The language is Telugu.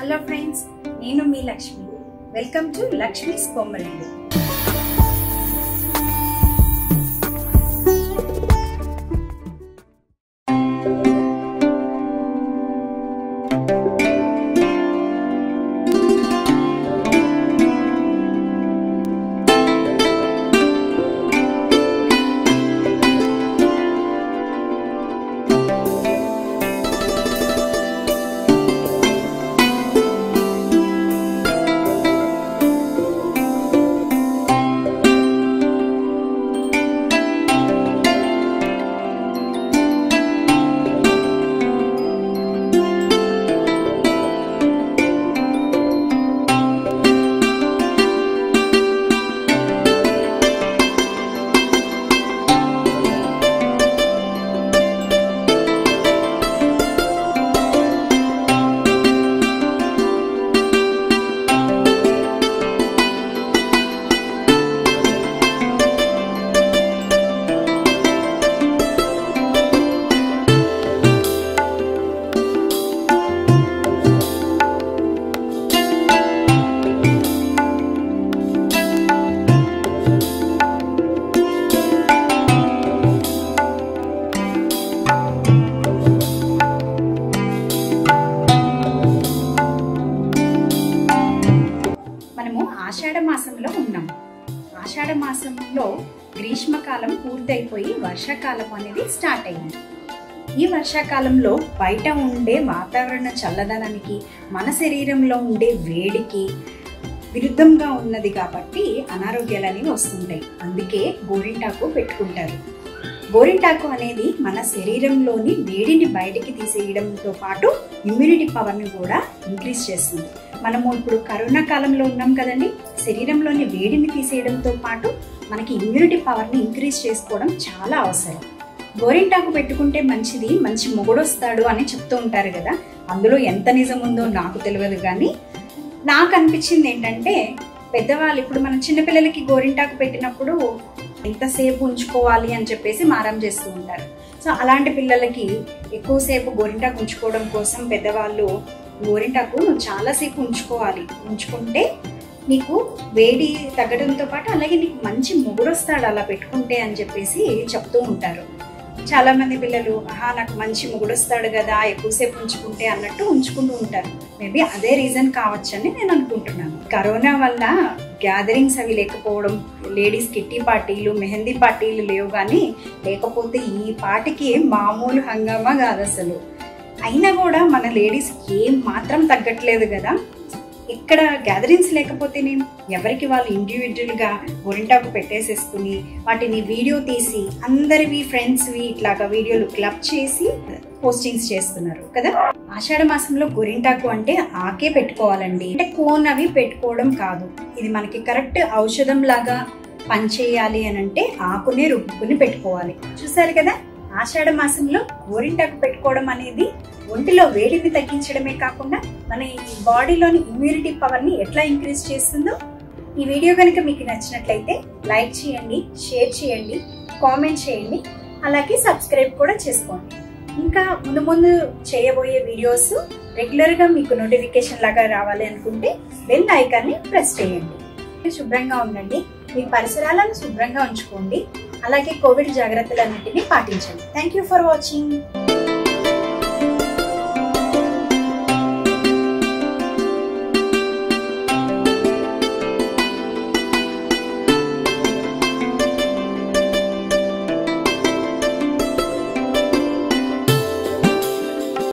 హలో ఫ్రెండ్స్ నేను మీ లక్ష్మి వెల్కమ్ టు లక్ష్మీస్ బొమ్మరిల్లు మనము ఆషాఢ మాసంలో ఉన్నాం ఆషాఢ మాసంలో గ్రీష్మకాలం పూర్తయిపోయి వర్షాకాలం అనేది స్టార్ట్ అయింది ఈ వర్షాకాలంలో బయట ఉండే వాతావరణ చల్లదనానికి మన శరీరంలో ఉండే వేడికి విరుద్ధంగా ఉన్నది కాబట్టి అనారోగ్యాలు అనేవి వస్తుంటాయి అందుకే గోరింటాకు పెట్టుకుంటారు గోరింటాకు అనేది మన శరీరంలోని వేడిని బయటికి తీసేయడంతో పాటు ఇమ్యూనిటీ పవర్ని కూడా ఇంక్రీజ్ చేస్తుంది మనము ఇప్పుడు కరోనా కాలంలో ఉన్నాం కదండి శరీరంలోని వేడిని తీసేయడంతో పాటు మనకి ఇమ్యూనిటీ పవర్ని ఇంక్రీజ్ చేసుకోవడం చాలా అవసరం గోరింటాకు పెట్టుకుంటే మంచిది మంచి మొగుడొస్తాడు అని చెప్తూ ఉంటారు కదా అందులో ఎంత నిజం ఉందో నాకు తెలియదు కానీ నాకు అనిపించింది ఏంటంటే పెద్దవాళ్ళు ఇప్పుడు మనం చిన్నపిల్లలకి గోరింటాకు పెట్టినప్పుడు ఎంతసేపు ఉంచుకోవాలి అని చెప్పేసి మారం చేస్తూ ఉంటారు సో అలాంటి పిల్లలకి ఎక్కువసేపు గోరింటాకు ఉంచుకోవడం కోసం పెద్దవాళ్ళు గోరింటాకు నువ్వు చాలాసేపు ఉంచుకోవాలి ఉంచుకుంటే నీకు వేడి తగ్గడంతో పాటు అలాగే నీకు మంచి మొగుడు వస్తాడు అలా పెట్టుకుంటే అని చెప్పేసి చెప్తూ ఉంటారు చాలా మంది పిల్లలు ఆహా నాకు మంచి మొగుడు వస్తాడు కదా ఎక్కువసేపు ఉంచుకుంటే అన్నట్టు ఉంచుకుంటూ ఉంటారు మేబీ అదే రీజన్ కావచ్చని నేను అనుకుంటున్నాను కరోనా వల్ల గ్యాదరింగ్స్ అవి లేకపోవడం లేడీస్ కిట్టి పార్టీలు మెహందీ పార్టీలు లేవు కానీ లేకపోతే ఈ పాటికి మామూలు హంగామా కాదు అసలు అయినా కూడా మన లేడీస్ ఏం మాత్రం తగ్గట్లేదు కదా ఇక్కడ గ్యాదరింగ్స్ లేకపోతేనే ఎవరికి వాళ్ళు ఇండివిజువల్గా గోరింటాకు పెట్టేసేసుకుని వాటిని వీడియో తీసి అందరివి ఫ్రెండ్స్వి ఇట్లాగా వీడియోలు క్లబ్ చేసి పోస్టింగ్స్ చేస్తున్నారు కదా ఆషాఢ మాసంలో గోరింటాకు అంటే ఆకే పెట్టుకోవాలండి అంటే కోన్ అవి పెట్టుకోవడం కాదు ఇది మనకి కరెక్ట్ ఔషధం లాగా పనిచేయాలి అని అంటే ఆకునే రుబ్బుకుని పెట్టుకోవాలి చూసారు కదా ఆషాఢ మాసంలో గోరింటాకు పెట్టుకోవడం అనేది ఒంటిలో వేడిని తగ్గించడమే కాకుండా మన ఈ బాడీలోని ఇమ్యూనిటీ పవర్ని ఎట్లా ఇంక్రీజ్ చేస్తుందో ఈ వీడియో కనుక మీకు నచ్చినట్లయితే లైక్ చేయండి షేర్ చేయండి కామెంట్ చేయండి అలాగే సబ్స్క్రైబ్ కూడా చేసుకోండి ఇంకా ముందు ముందు చేయబోయే వీడియోస్ రెగ్యులర్గా మీకు నోటిఫికేషన్ లాగా రావాలి అనుకుంటే బెల్ ఐకాన్ని ప్రెస్ చేయండి శుభ్రంగా ఉండండి మీ పరిసరాలను శుభ్రంగా ఉంచుకోండి అలాగే కోవిడ్ జాగ్రత్తలన్నింటినీ పాటించండి థ్యాంక్ యూ ఫర్ వాచింగ్